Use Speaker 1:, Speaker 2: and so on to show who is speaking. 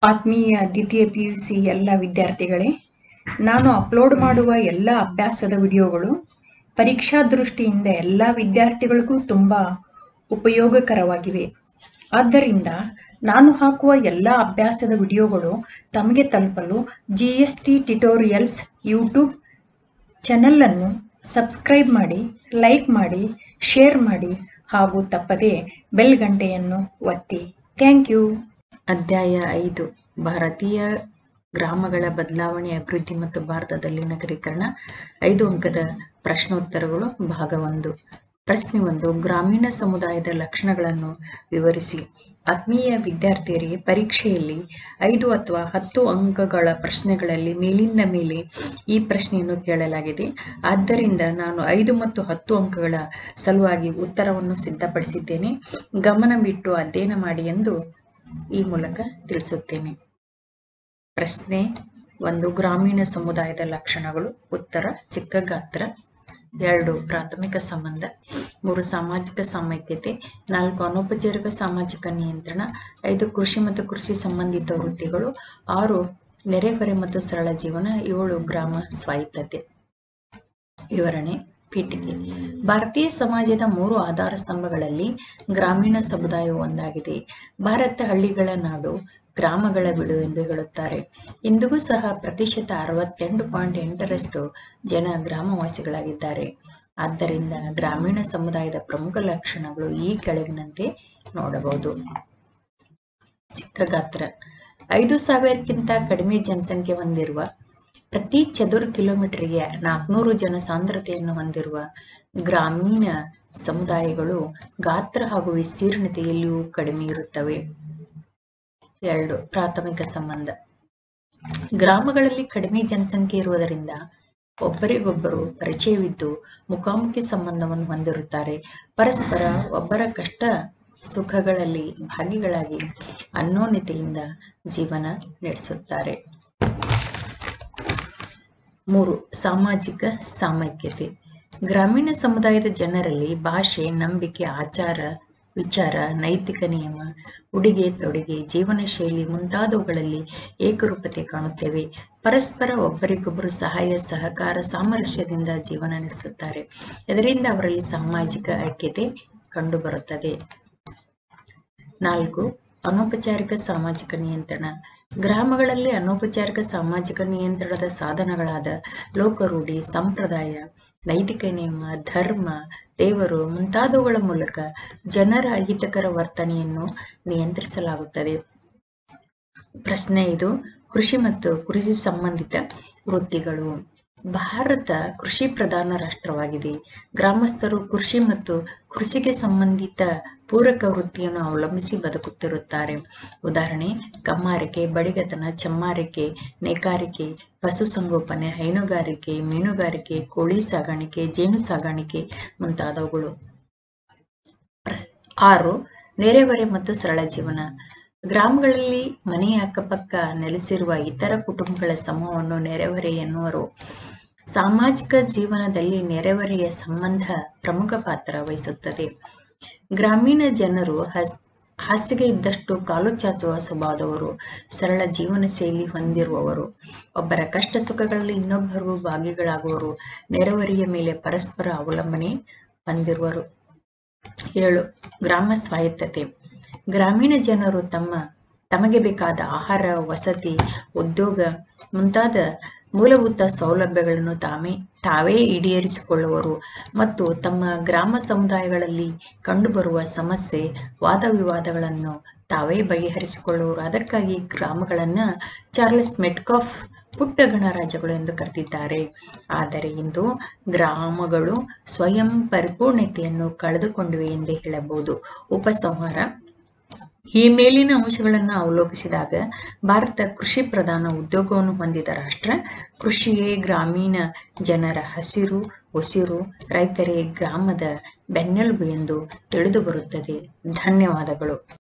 Speaker 1: ಆತ್ಮೀಯ ದ್ವಿತೀಯ P U C ಎಲ್ಲ ವಿದ್ಯಾರ್ಥಿಗಳೇ ನಾನು ಅಪ್ಲೋಡ್ ಮಾಡುವ ಎಲ್ಲ ಅಭ್ಯಾಸದ ವಿಡಿಯೋಗಳು ಪರೀಕ್ಷಾ ದೃಷ್ಟಿಯಿಂದ ಎಲ್ಲ ವಿದ್ಯಾರ್ಥಿಗಳಿಗೂ ತುಂಬ ಉಪಯೋಗಕರವಾಗಿವೆ ಆದ್ದರಿಂದ ನಾನು ಹಾಕುವ ಎಲ್ಲ ಅಭ್ಯಾಸದ ವಿಡಿಯೋಗಳು ತಮಗೆ ತಲುಪಲು G S T tutorials YouTube ಚಾನಲನ್ನು ಸಬ್ಸ್ಕ್ರೈಬ್ ಮಾಡಿ ಲೈಕ್ ಮಾಡಿ ಶೇರ್ ಮಾಡಿ ಹಾಗೂ ತಪ್ಪದೆ ಬೆಲ್ ಗಂಟೆಯನ್ನು ಒತ್ತಿ ಥ್ಯಾಂಕ್ ಯು ಅಧ್ಯಾಯ ಐದು ಭಾರತೀಯ ಗ್ರಾಮಗಳ ಬದಲಾವಣೆ ಅಭಿವೃದ್ಧಿ ಮತ್ತು ಭಾರತದಲ್ಲಿ ನಗರೀಕರಣ ಐದು ಅಂಕದ ಪ್ರಶ್ನೋತ್ತರಗಳು ಭಾಗ ಒಂದು ಪ್ರಶ್ನೆ ಒಂದು ಗ್ರಾಮೀಣ ಸಮುದಾಯದ ಲಕ್ಷಣಗಳನ್ನು ವಿವರಿಸಿ ಆತ್ಮೀಯ ವಿದ್ಯಾರ್ಥಿಯರಿಗೆ ಪರೀಕ್ಷೆಯಲ್ಲಿ ಐದು ಅಥವಾ ಹತ್ತು ಅಂಕಗಳ ಪ್ರಶ್ನೆಗಳಲ್ಲಿ ಮೇಲಿಂದ ಮೇಲೆ ಈ ಪ್ರಶ್ನೆಯನ್ನು ಕೇಳಲಾಗಿದೆ ಆದ್ದರಿಂದ ನಾನು ಐದು ಮತ್ತು ಹತ್ತು ಅಂಕಗಳ ಸಲುವಾಗಿ ಉತ್ತರವನ್ನು ಸಿದ್ಧಪಡಿಸಿದ್ದೇನೆ ಗಮನವಿಟ್ಟು ಅಧ್ಯಯನ ಮಾಡಿ ಎಂದು ಈ ಮೂಲಕ ತಿಳಿಸುತ್ತೇನೆ ಪ್ರಶ್ನೆ ಒಂದು ಗ್ರಾಮೀಣ ಸಮುದಾಯದ ಲಕ್ಷಣಗಳು ಉತ್ತರ ಚಿಕ್ಕ ಗಾತ್ರ ಎರಡು ಪ್ರಾಥಮಿಕ ಸಂಬಂಧ ಮೂರು ಸಾಮಾಜಿಕ ಸಾಮೈಕ್ಯತೆ ನಾಲ್ಕು ಅನೌಪಚಾರಿಕ ಸಾಮಾಜಿಕ ನಿಯಂತ್ರಣ ಐದು ಕೃಷಿ ಮತ್ತು ಕೃಷಿ ಸಂಬಂಧಿತ ವೃತ್ತಿಗಳು ಆರು ನೆರೆಹೊರೆ ಮತ್ತು ಸರಳ ಜೀವನ ಏಳು ಗ್ರಾಮ ಸ್ವಾಯತ್ತತೆ ವಿವರಣೆ ಪೀಠಿಕೆ ಭಾರತೀಯ ಸಮಾಜದ ಮೂರು ಆಧಾರ ಸ್ತಂಭಗಳಲ್ಲಿ ಗ್ರಾಮೀಣ ಸಮುದಾಯವು ಒಂದಾಗಿದೆ ಭಾರತ ಹಳ್ಳಿಗಳ ನಾಡು ಗ್ರಾಮಗಳ ಬಿಡು ಎಂದು ಹೇಳುತ್ತಾರೆ ಇಂದಿಗೂ ಸಹ ಪ್ರತಿಶತ ಅರವತ್ತೆಂಟು ಪಾಯಿಂಟ್ ಎಂಟರಷ್ಟು ಜನ ಗ್ರಾಮವಾಸಿಗಳಾಗಿದ್ದಾರೆ ಆದ್ದರಿಂದ ಗ್ರಾಮೀಣ ಸಮುದಾಯದ ಪ್ರಮುಖ ಲಕ್ಷಣಗಳು ಈ ಕೆಳಗಿನಂತೆ ನೋಡಬಹುದು ಚಿಕ್ಕ ಗಾತ್ರ ಐದು ಸಾವಿರಕ್ಕಿಂತ ಕಡಿಮೆ ಜನಸಂಖ್ಯೆ ಹೊಂದಿರುವ ಪ್ರತಿ ಚದುರ ಕಿಲೋಮೀಟರ್ಗೆ ನಾಲ್ಕುನೂರು ಜನ ಸಾಂದ್ರತೆಯನ್ನು ಹೊಂದಿರುವ ಗ್ರಾಮೀಣ ಸಮುದಾಯಗಳು ಗಾತ್ರ ಹಾಗೂ ವಿಸ್ತೀರ್ಣತೆಯಲ್ಲಿಯೂ ಕಡಿಮೆ ಇರುತ್ತವೆ ಎರಡು ಪ್ರಾಥಮಿಕ ಸಂಬಂಧ ಗ್ರಾಮಗಳಲ್ಲಿ ಕಡಿಮೆ ಜನಸಂಖ್ಯೆ ಇರುವುದರಿಂದ ಒಬ್ಬರಿಗೊಬ್ಬರು ಪರಿಚಯವಿದ್ದು ಮುಖಾಮುಖಿ ಸಂಬಂಧವನ್ನು ಹೊಂದಿರುತ್ತಾರೆ ಪರಸ್ಪರ ಒಬ್ಬರ ಕಷ್ಟ ಸುಖಗಳಲ್ಲಿ ಭಾಗಿಗಳಾಗಿ ಅನ್ಯೋನ್ಯತೆಯಿಂದ ಜೀವನ ನಡೆಸುತ್ತಾರೆ ಮೂರು ಸಾಮಾಜಿಕ ಸಾಮೈಕ್ಯತೆ ಗ್ರಾಮೀಣ ಸಮುದಾಯದ ಜನರಲ್ಲಿ ಭಾಷೆ ನಂಬಿಕೆ ಆಚಾರ ವಿಚಾರ ನೈತಿಕ ನಿಯಮ ಉಡುಗೆ ತೊಡುಗೆ ಜೀವನ ಶೈಲಿ ಮುಂತಾದವುಗಳಲ್ಲಿ ಏಕರೂಪತೆ ಕಾಣುತ್ತೇವೆ ಪರಸ್ಪರ ಒಬ್ಬರಿಗೊಬ್ಬರು ಸಹಾಯ ಸಹಕಾರ ಸಾಮರಸ್ಯದಿಂದ ಜೀವನ ನಡೆಸುತ್ತಾರೆ ಇದರಿಂದ ಅವರಲ್ಲಿ ಸಾಮಾಜಿಕ ಐಕ್ಯತೆ ಕಂಡುಬರುತ್ತದೆ ನಾಲ್ಕು ಅನೌಪಚಾರಿಕ ಸಾಮಾಜಿಕ ನಿಯಂತ್ರಣ ಗ್ರಾಮಗಳಲ್ಲಿ ಅನೌಪಚಾರಿಕ ಸಾಮಾಜಿಕ ನಿಯಂತ್ರಣದ ಸಾಧನಗಳಾದ ಲೋಕರೂಢಿ ಸಂಪ್ರದಾಯ ನೈತಿಕ ನಿಯಮ ಧರ್ಮ ದೇವರು ಮುಂತಾದವುಗಳ ಮೂಲಕ ಜನರ ಅಹಿತಕರ ವರ್ತನೆಯನ್ನು ನಿಯಂತ್ರಿಸಲಾಗುತ್ತದೆ ಪ್ರಶ್ನೆ ಇದು ಕೃಷಿ ಮತ್ತು ಕೃಷಿ ಸಂಬಂಧಿತ ವೃತ್ತಿಗಳು ಭಾರತ ಕೃಷಿ ಪ್ರಧಾನ ರಾಷ್ಟ್ರವಾಗಿದೆ ಗ್ರಾಮಸ್ಥರು ಕೃಷಿ ಮತ್ತು ಕೃಷಿಗೆ ಸಂಬಂಧಿತ ಪೂರಕ ವೃತ್ತಿಯನ್ನು ಅವಲಂಬಿಸಿ ಬದುಕುತ್ತಿರುತ್ತಾರೆ ಉದಾಹರಣೆ ಕಮ್ಮಾರಿಕೆ ಬಡಿಗತನ ಚಮ್ಮಾರಿಕೆ ನೇಕಾರಿಕೆ ಪಶುಸಂಗೋಪನೆ ಹೈನುಗಾರಿಕೆ ಮೀನುಗಾರಿಕೆ ಕೋಳಿ ಸಾಗಾಣಿಕೆ ಜೇನು ಸಾಗಾಣಿಕೆ ಮುಂತಾದವುಗಳು ಆರು ನೆರೆಹೊರೆ ಮತ್ತು ಸರಳ ಜೀವನ ಗ್ರಾಮಗಳಲ್ಲಿ ಮನೆಯ ಅಕ್ಕಪಕ್ಕ ನೆಲೆಸಿರುವ ಇತರ ಕುಟುಂಬಗಳ ಸಮೂಹವನ್ನು ನೆರೆಹೊರೆ ಎನ್ನುವರು ಸಾಮಾಜಿಕ ಜೀವನದಲ್ಲಿ ನೆರೆಹೊರೆಯ ಸಂಬಂಧ ಪ್ರಮುಖ ಪಾತ್ರ ವಹಿಸುತ್ತದೆ ಗ್ರಾಮೀಣ ಜನರು ಹಸ್ ಹಾಸಿಗೆ ಇದ್ದಷ್ಟು ಕಾಲು ಚಾಚುವ ಸ್ವಭಾವದವರು ಸರಳ ಜೀವನ ಶೈಲಿ ಹೊಂದಿರುವವರು ಒಬ್ಬರ ಕಷ್ಟ ಸುಖಗಳಲ್ಲಿ ಇನ್ನೊಬ್ಬರು ಭಾಗಿಗಳಾಗುವರು ನೆರೆಹೊರೆಯ ಮೇಲೆ ಪರಸ್ಪರ ಅವಲಂಬನೆ ಹೊಂದಿರುವರು ಏಳು ಗ್ರಾಮ ಸ್ವಾಯತ್ತತೆ ಗ್ರಾಮೀಣ ಜನರು ತಮ್ಮ ತಮಗೆ ಬೇಕಾದ ಆಹಾರ ವಸತಿ ಉದ್ಯೋಗ ಮುಂತಾದ ಮೂಲಭೂತ ಸೌಲಭ್ಯಗಳನ್ನು ತಾಮೇ ತಾವೇ ಈಡೇರಿಸಿಕೊಳ್ಳುವರು ಮತ್ತು ತಮ್ಮ ಗ್ರಾಮ ಸಮುದಾಯಗಳಲ್ಲಿ ಕಂಡುಬರುವ ಸಮಸ್ಯೆ ವಾದ ವಿವಾದಗಳನ್ನು ತಾವೇ ಬಗೆಹರಿಸಿಕೊಳ್ಳುವರು ಅದಕ್ಕಾಗಿ ಗ್ರಾಮಗಳನ್ನು ಚಾರ್ಲ್ಸ್ ಮೆಟ್ಕಾಫ್ ಪುಟ್ಟ ಗಣರಾಜ್ಯಗಳು ಎಂದು ಕರೆದಿದ್ದಾರೆ ಆದರೆ ಇಂದು ಗ್ರಾಮಗಳು ಸ್ವಯಂ ಪರಿಪೂರ್ಣತೆಯನ್ನು ಕಳೆದುಕೊಂಡಿವೆ ಎಂದೇ ಹೇಳಬಹುದು ಉಪಸಂಹಾರ ಈ ಮೇಲಿನ ಅಂಶಗಳನ್ನು ಅವಲೋಕಿಸಿದಾಗ ಭಾರತ ಕೃಷಿ ಪ್ರಧಾನ ಉದ್ಯೋಗವನ್ನು ಹೊಂದಿದ ರಾಷ್ಟ್ರ ಕೃಷಿಯೇ ಗ್ರಾಮೀಣ ಜನರ ಹಸಿರು ಉಸಿರು ರೈತರೇ ಗ್ರಾಮದ ಬೆನ್ನೆಲುಬು ಎಂದು ತಿಳಿದು ಬರುತ್ತದೆ ಧನ್ಯವಾದಗಳು